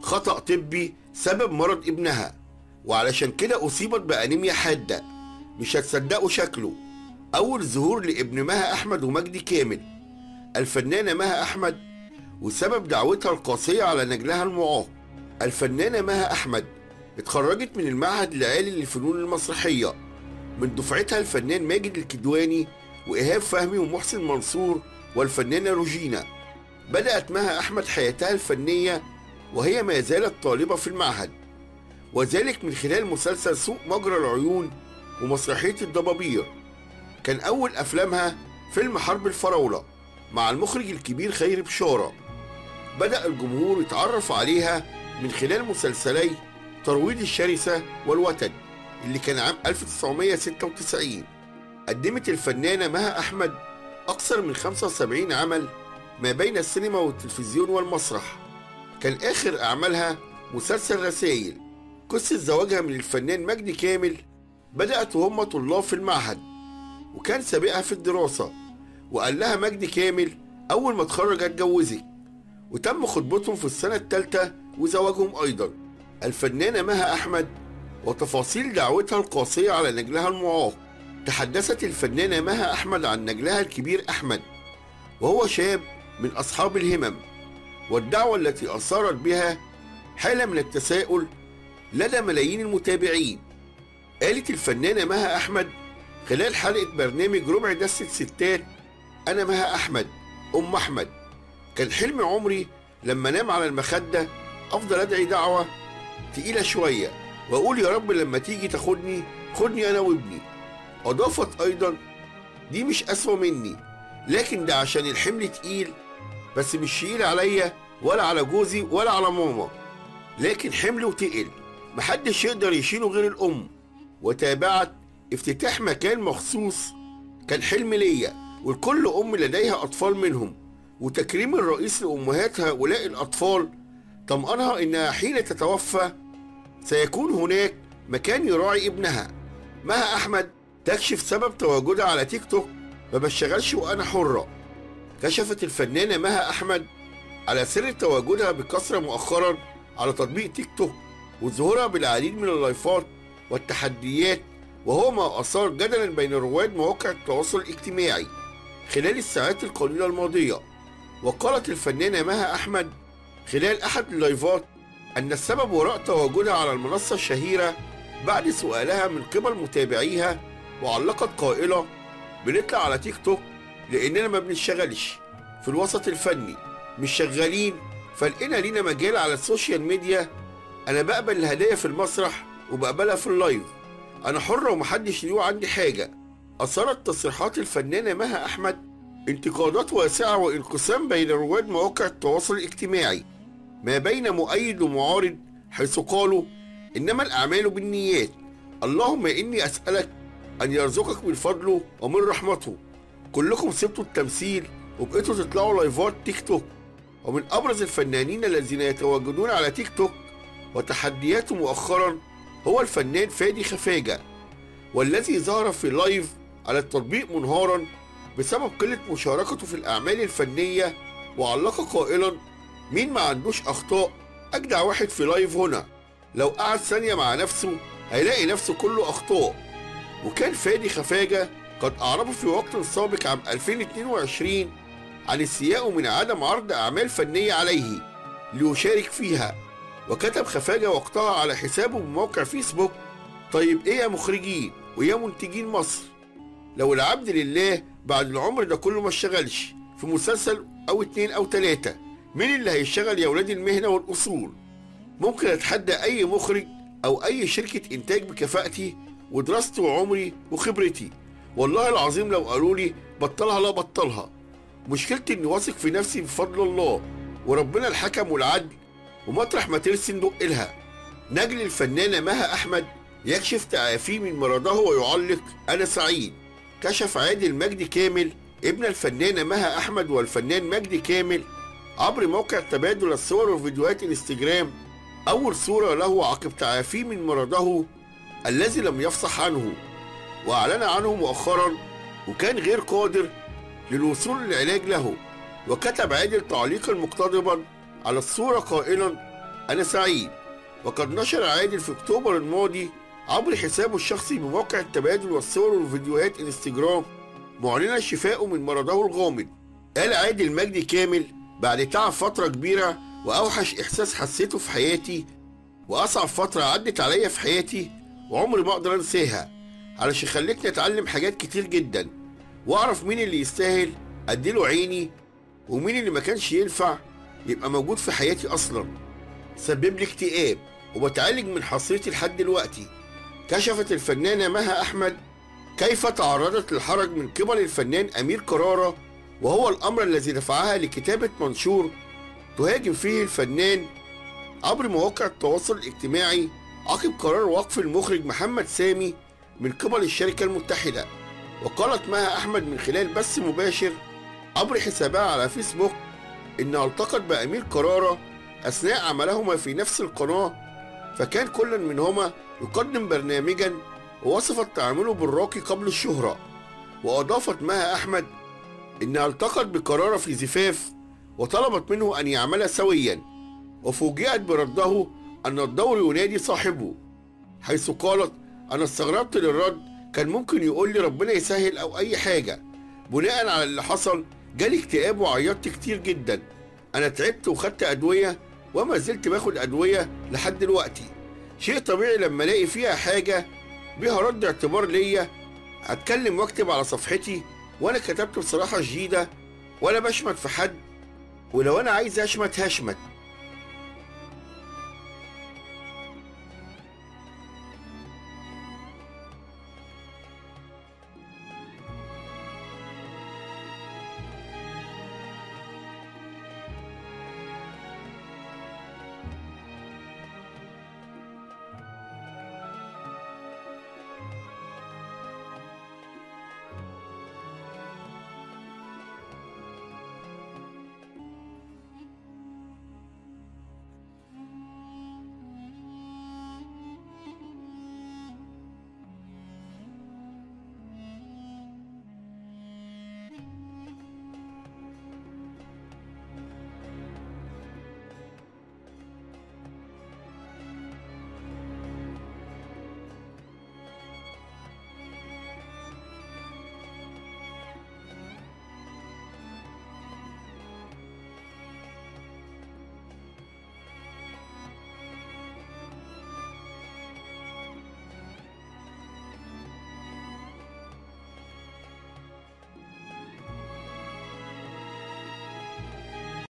خطأ طبي سبب مرض ابنها وعلشان كده أصيبت بأنيميا حادة مش هتصدقوا شكله أول ظهور لابن مها أحمد ومجدي كامل الفنانة مها أحمد وسبب دعوتها القاسية على نجلها المعاق الفنانة مها أحمد اتخرجت من المعهد العالي للفنون المسرحية من دفعتها الفنان ماجد الكدواني وإيهاب فهمي ومحسن منصور والفنانة روجينا بدأت مها أحمد حياتها الفنية وهي ما زالت طالبة في المعهد وذلك من خلال مسلسل سوق مجرى العيون ومسرحية الضبابير كان أول أفلامها فيلم حرب الفراولة مع المخرج الكبير خير بشارة بدأ الجمهور يتعرف عليها من خلال مسلسلي ترويض الشرسة والوتد اللي كان عام 1996 قدمت الفنانة مها أحمد أكثر من 75 عمل ما بين السينما والتلفزيون والمسرح كان آخر أعمالها مسلسل رسائل قصة زواجها من الفنان مجدي كامل بدأت وهم طلاب في المعهد وكان سابقها في الدراسة وقال لها مجدي كامل أول ما اتخرج هتجوزك وتم خطبتهم في السنة الثالثة وزواجهم أيضا الفنانة مها أحمد وتفاصيل دعوتها القاسية على نجلها المعاق تحدثت الفنانة مها أحمد عن نجلها الكبير أحمد وهو شاب من أصحاب الهمم والدعوة التي أثارت بها حالة من التساؤل لدى ملايين المتابعين قالت الفنانة مها أحمد خلال حلقة برنامج ربع دستة ستات أنا مها أحمد أم أحمد كان حلم عمري لما أنام على المخدة أفضل أدعي دعوة تقيلة شوية وأقول يا رب لما تيجي تاخدني خدني أنا وابني أضافت أيضا دي مش أسوأ مني لكن ده عشان الحمل تقيل بس مش تقيل عليا ولا على جوزي ولا على ماما لكن حمل وتقل محدش يقدر يشيله غير الأم وتابعت افتتاح مكان مخصوص كان حلم ليا ولكل أم لديها أطفال منهم وتكريم الرئيس لأمهات هؤلاء الأطفال طمأنها إنها حين تتوفى سيكون هناك مكان يراعي ابنها مها أحمد تكشف سبب تواجدها على تيك توك ما بشتغلش وأنا حرة كشفت الفنانة مها أحمد على سر تواجدها بكثرة مؤخرا على تطبيق تيك توك وظهورها بالعديد من اللايفات والتحديات وهو ما أثار جدلا بين رواد مواقع التواصل الاجتماعي خلال الساعات القليلة الماضية وقالت الفنانة مها أحمد خلال أحد اللايفات أن السبب وراء تواجدها على المنصة الشهيرة بعد سؤالها من قبل متابعيها وعلقت قائلة بنطلع على تيك توك لأننا ما بنشتغلش في الوسط الفني مش شغالين فلقينا لينا مجال على السوشيال ميديا أنا بقبل الهدايا في المسرح وبقبلها في اللايف أنا حرة ومحدش له عندي حاجة أثارت تصريحات الفنانة مها أحمد انتقادات واسعة وانقسام بين رواد مواقع التواصل الاجتماعي ما بين مؤيد ومعارض حيث قالوا إنما الأعمال بالنيات اللهم إني أسألك أن يرزقك من فضله ومن رحمته كلكم سبتوا التمثيل وبقيتوا تطلعوا لايفات تيك توك ومن أبرز الفنانين الذين يتواجدون على تيك توك وتحدياته مؤخرا هو الفنان فادي خفاجة والذي ظهر في لايف على التطبيق منهارا بسبب قلة مشاركته في الأعمال الفنية وعلق قائلا مين ما عندوش أخطاء أجدع واحد في لايف هنا لو قعد ثانية مع نفسه هيلاقي نفسه كله أخطاء وكان فادي خفاجة قد أعربه في وقت سابق عام 2022 عن استيائه من عدم عرض أعمال فنية عليه ليشارك فيها وكتب خفاجة وقتها على حسابه بموقع فيسبوك طيب ايه يا مخرجين ويا منتجين مصر لو العبد لله بعد العمر ده كله ما اشتغلش في مسلسل او اتنين او تلاتة مين اللي هيشتغل يا ولاد المهنة والاصول ممكن اتحدى اي مخرج او اي شركة انتاج بكفاءتي ودراستي وعمري وخبرتي والله العظيم لو قالوا لي بطلها لا بطلها مشكلتي اني واثق في نفسي بفضل الله وربنا الحكم والعدل ومطرح ما ترسي ندق لها نجل الفنانة مها أحمد يكشف تعافيه من مرضه ويعلق أنا سعيد كشف عادل مجدي كامل ابن الفنانة مها أحمد والفنان مجدي كامل عبر موقع تبادل الصور وفيديوهات الانستجرام أول صورة له عقب تعافيه من مرضه الذي لم يفصح عنه وأعلن عنه مؤخرا وكان غير قادر للوصول للعلاج له وكتب عادل تعليقا مقتضبا على الصورة قائلا أنا سعيد وقد نشر عادل في أكتوبر الماضي عبر حسابه الشخصي بموقع التبادل والصور والفيديوهات انستجرام معلنا شفائه من مرضه الغامض قال عادل مجدي كامل بعد تعب فترة كبيرة وأوحش إحساس حسيته في حياتي وأصعب فترة عدت عليا في حياتي وعمري ما أقدر أنساها علشان خلتني أتعلم حاجات كتير جدا وأعرف مين اللي يستاهل أديله عيني ومين اللي ما كانش ينفع يبقى موجود في حياتي أصلا سبب لي اكتئاب وبتعالج من حصيتي لحد دلوقتي كشفت الفنانة مها أحمد كيف تعرضت للحرج من قبل الفنان أمير كرارة وهو الأمر الذي دفعها لكتابة منشور تهاجم فيه الفنان عبر مواقع التواصل الاجتماعي عقب قرار وقف المخرج محمد سامي من قبل الشركة المتحدة وقالت مها أحمد من خلال بث مباشر عبر حسابها على فيسبوك إنها التقت بأمير كرارة أثناء عملهما في نفس القناة فكان كل منهما يقدم برنامجا ووصفت تعامله بالراقي قبل الشهرة وأضافت مها أحمد إنها التقت بقرارة في زفاف وطلبت منه أن يعملا سويا وفوجئت برده أن الدور ينادي صاحبه حيث قالت أنا استغربت للرد كان ممكن يقول لي ربنا يسهل أو أي حاجة بناء على اللي حصل جالي اكتئاب وعيطت كتير جدا أنا تعبت وخدت أدوية وما زلت باخد أدوية لحد دلوقتي شيء طبيعي لما ألاقي فيها حاجة بيها رد اعتبار ليا هتكلم واكتب على صفحتي وأنا كتبت بصراحة شديدة ولا بشمت في حد ولو أنا عايز أشمت هشمت